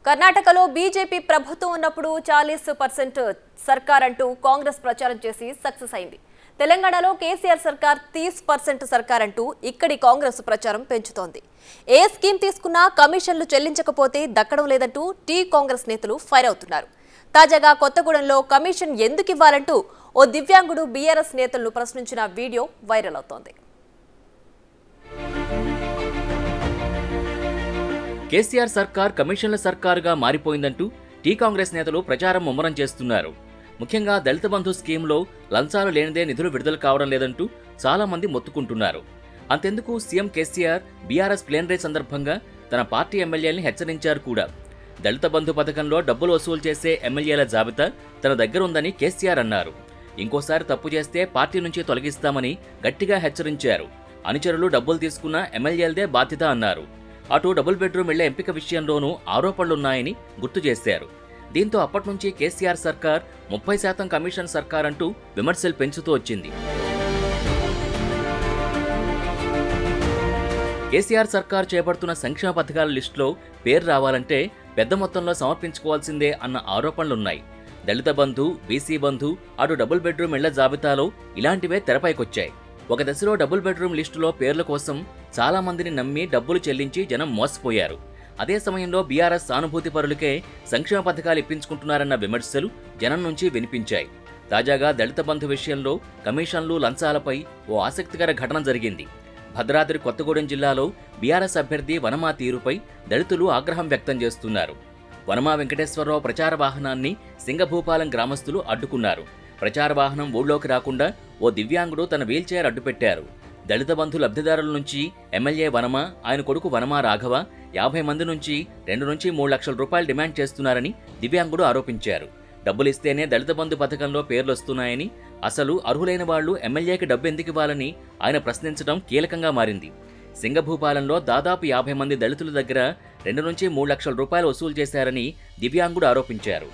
కర్ణాటకలో బీజేపీ ప్రభుత్వం ఉన్నప్పుడు చాలీస్ పర్సెంట్ సర్కార్ అంటూ కాంగ్రెస్ ప్రచారం చేసి సక్సెస్ అయింది తెలంగాణలో కేసీఆర్ సర్కార్ తీస్ పర్సెంట్ సర్కార్ అంటూ ఇక్కడి కాంగ్రెస్ ప్రచారం పెంచుతోంది ఏ స్కీమ్ తీసుకున్నా కమిషన్లు చెల్లించకపోతే దక్కడం లేదంటూ టీ కాంగ్రెస్ నేతలు ఫైర్ అవుతున్నారు తాజాగా కొత్తగూడెంలో కమిషన్ ఎందుకు ఇవ్వాలంటూ ఓ దివ్యాంగుడు బీఆర్ఎస్ నేతలను ప్రశ్నించిన వీడియో వైరల్ అవుతోంది కేసీఆర్ సర్కార్ కమిషన్ల సర్కారుగా మారిపోయిందంటూ టీ కాంగ్రెస్ నేతలు ప్రచారం ముమ్మరం చేస్తున్నారు ముఖ్యంగా దళిత బంధు స్కీమ్లో లంచాలు లేనిదే నిధులు విడుదల కావడం లేదంటూ చాలా మంది మొత్తుకుంటున్నారు అంతెందుకు సీఎం కేసీఆర్ బీఆర్ఎస్ ప్లేనరీ సందర్భంగా తన పార్టీ ఎమ్మెల్యేలని హెచ్చరించారు కూడా దళిత బంధు పథకంలో డబ్బులు వసూలు చేసే ఎమ్మెల్యేల జాబితా తన దగ్గర ఉందని కేసీఆర్ అన్నారు ఇంకోసారి తప్పు చేస్తే పార్టీ నుంచి తొలగిస్తామని గట్టిగా హెచ్చరించారు అనుచరులు డబ్బులు తీసుకున్న ఎమ్మెల్యేలదే బాధ్యత అన్నారు అటు డబుల్ బెడ్రూమ్ ఇళ్ల ఎంపిక విషయంలోనూ ఆరోపణలున్నాయని గుర్తు చేశారు దీంతో అప్పటి నుంచి కేసీఆర్ సర్కార్ ముప్పై శాతం కమిషన్ సర్కార్ అంటూ విమర్శలు పెంచుతూ వచ్చింది కేసీఆర్ సర్కార్ చేపడుతున్న సంక్షేమ పథకాల లిస్టులో పేరు రావాలంటే పెద్ద మొత్తంలో సమర్పించుకోవాల్సిందే అన్న ఆరోపణలున్నాయి దళిత బంధు బీసీ బంధు అటు డబుల్ బెడ్రూమ్ ఇళ్ల జాబితాలో ఇలాంటివే తెరపైకొచ్చాయి ఒక దశలో డబుల్ బెడ్రూమ్ లిస్టులో పేర్ల కోసం చాలా మందిని నమ్మి డబ్బులు చెల్లించి జనం మోసపోయారు అదే సమయంలో బీఆర్ఎస్ సానుభూతి పరులకే సంక్షేమ పథకాలు ఇప్పించుకుంటున్నారన్న విమర్శలు జనం నుంచి వినిపించాయి తాజాగా దళిత బంధు విషయంలో కమిషన్లు లంచాలపై ఓ ఆసక్తికర ఘటన జరిగింది భద్రాద్రి కొత్తగూడెం జిల్లాలో బీఆర్ఎస్ అభ్యర్థి వనమా తీరుపై దళితులు ఆగ్రహం వ్యక్తం చేస్తున్నారు వనమా వెంకటేశ్వరరావు ప్రచార వాహనాన్ని సింగభూపాలెం గ్రామస్తులు అడ్డుకున్నారు ప్రచార వాహనం ఊళ్ళోకి రాకుండా ఓ దివ్యాంగుడు తన వీల్చైర్ అడ్డుపెట్టారు దళిత బంధు లబ్ధిదారుల నుంచి ఎమ్మెల్యే వనమ ఆయన కొడుకు వనమా రాఘవ యాభై మంది నుంచి రెండు నుంచి మూడు లక్షల రూపాయలు డిమాండ్ చేస్తున్నారని దివ్యాంగుడు ఆరోపించారు డబ్బులిస్తేనే దళిత బంధు పథకంలో పేర్లు వస్తున్నాయని అసలు అర్హులైన వాళ్లు ఎమ్మెల్యేకి డబ్బు ఎందుకు ఇవ్వాలని ఆయన ప్రశ్నించడం కీలకంగా మారింది సింగభూపాలెంలో దాదాపు యాభై మంది దళితుల దగ్గర రెండు నుంచి మూడు లక్షల రూపాయలు వసూలు చేశారని దివ్యాంగుడు ఆరోపించారు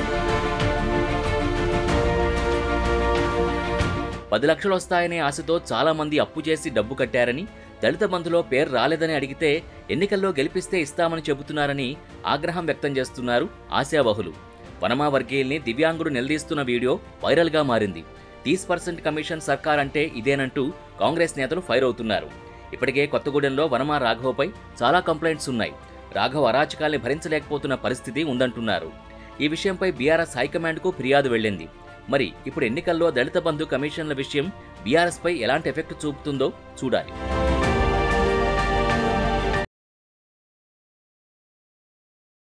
పది లక్షలు వస్తాయనే ఆశతో చాలా మంది అప్పు చేసి డబ్బు కట్టారని దళిత బంధులో పేరు రాలేదని అడిగితే ఎన్నికల్లో గెలిపిస్తే ఇస్తామని చెబుతున్నారని ఆగ్రహం వ్యక్తం చేస్తున్నారు ఆశావహులు వనమా వర్గీయుల్ని దివ్యాంగుడు నిలదీస్తున్న వీడియో వైరల్గా మారింది తీస్ పర్సెంట్ కమిషన్ సర్కార్ అంటే ఇదేనంటూ కాంగ్రెస్ నేతలు ఫైర్ అవుతున్నారు ఇప్పటికే కొత్తగూడెంలో వనమా రాఘవపై చాలా కంప్లైంట్స్ ఉన్నాయి రాఘవ్ అరాచకాల్ని భరించలేకపోతున్న పరిస్థితి ఉందంటున్నారు ఈ విషయంపై బీఆర్ఎస్ హైకమాండ్కు ఫిర్యాదు వెళ్ళింది మరి ఇప్పుడు ఎన్నికల్లో దళిత బంధు కమిషన్ల విషయం బీఆర్ఎస్ పై ఎలాంటి ఎఫెక్ట్ చూపుతుందో చూడాలి